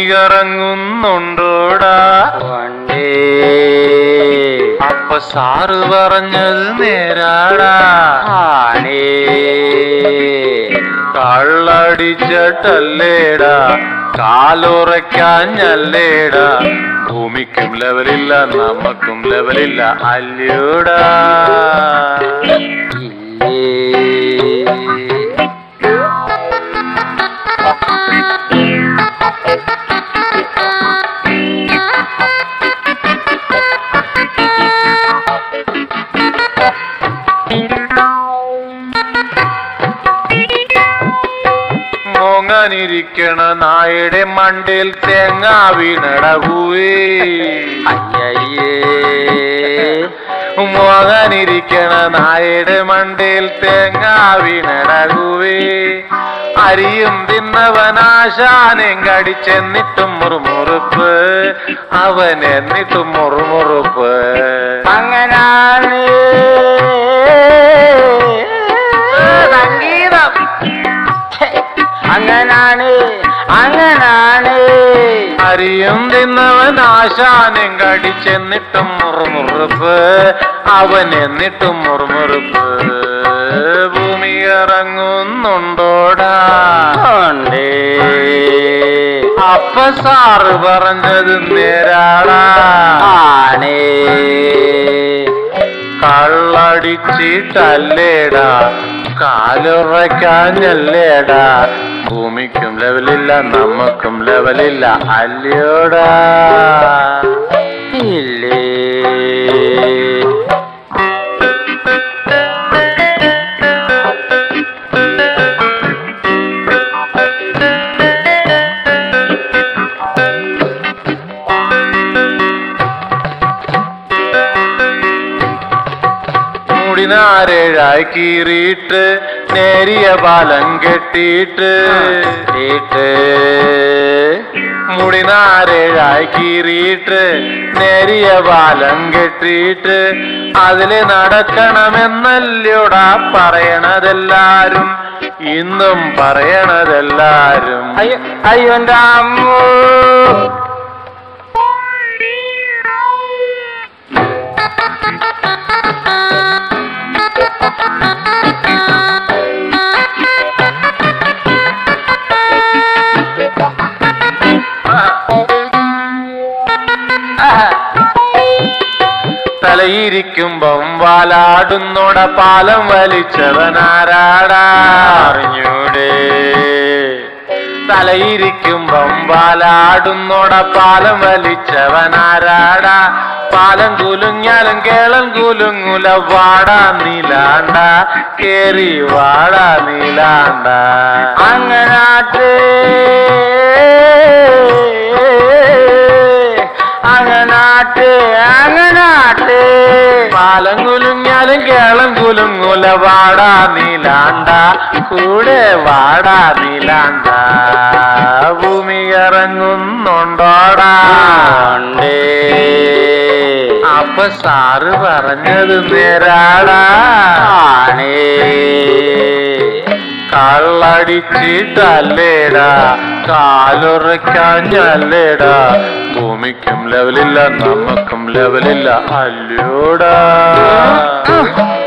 കറങ്ങുന്നുണ്ടോടാ വണ്ടേ അപ്പൊ സാറ് പറഞ്ഞത് നേരാടാ ആണേ കള്ളടിച്ചിട്ടല്ലേടാ കാലുറയ്ക്കാഞ്ഞല്ലേടാ ഭൂമിക്കും ലെവലില്ല നമുക്കും ലെവലില്ല അല്ലയോടാ ഇല്ലേ മോങ്ങാനിരിക്കണ നായയുടെ മണ്ടയിൽ തേങ്ങ വീണടകൂവേ അയ്യയ്യേ മോങ്ങാനിരിക്കണ നായയുടെ മണ്ടയിൽ തേങ്ങ വീണടകൂവേ അരിയും തിന്നവനാശാനെയും കടിച്ചെന്നിട്ടും മുറുമുറുപ്പ് അവൻ എന്നിട്ടും മുറുമുറുപ്പ് അങ്ങനാണ് സംഗീതം ഛെ, അങ്ങനാണ് അങ്ങനാണ് അരിയും തിന്നവൻ ആശാനും കടിച്ചെന്നിട്ടും മുറുമുറുപ്പ് അവൻ എന്നിട്ടും മുറുമുറുപ്പ് ഭൂമി ഇറങ്ങുന്നുണ്ടോടാ ഉണ്ടേ അപ്പ സാറ് പറഞ്ഞത് നേരാടാ ആണേ കള്ളടിച്ചിട്ടല്ലേടാ കാലുറയ്ക്കാഞ്ഞല്ലേടാ ഭൂമിക്കും ലെവലില്ല നമുക്കും ലെവലില്ല അല്ലയോടാ ഇല്ലേ മുടിനാരേഴായി കീറിയിട്ട് നേരിയ പാലം കെട്ടിയിട്ട് കേട്ട് മുടിനാരേഴായി കീറിയിട്ട് നേരിയ പാലം കെട്ടിയിട്ട് അതില് നടക്കണമെന്നല്ലോടാ പറയണതെല്ലാരും ഇന്നും പറയണതെല്ലാരും അയ്യോ അയ്യോ എൻ്റെ അമ്മോ തലയിരിക്കുമ്പം വാലാടുന്നോട പാലം വലിച്ചവനാരാടാ അറിഞ്ഞൂടെ തലയിരിക്കുമ്പം വാലാടുന്നോട പാലം വലിച്ചവനാരാടാ പാലം കുലുങ്ങിയാലും കേളം കുലുങ്ങുല വാടാ നീലാണ്ട കേറി വാടാ നീലാണ്ട അങ്ങനാട്ട് അങ്ങനാട്ട് അങ്ങനാട്ട് പാലം കുലുങ്ങിയാലും കേളം കുലുങ്ങുല വാടാ നീലാണ്ട കൂടെ വാടാ നീലാണ്ട ഭൂമി ഇറങ്ങുന്നുണ്ടോടാ ഉണ്ടേ അപ്പൊ സാറ് പറഞ്ഞത് നേരാടാ ആണേ കള്ളടിച്ചിട്ടല്ലേടാ കാലുറയ്ക്കാഞ്ഞല്ലേടാ ഭൂമിക്കും ലെവലില്ല നമുക്കും ലെവലില്ല അല്ലയോടാ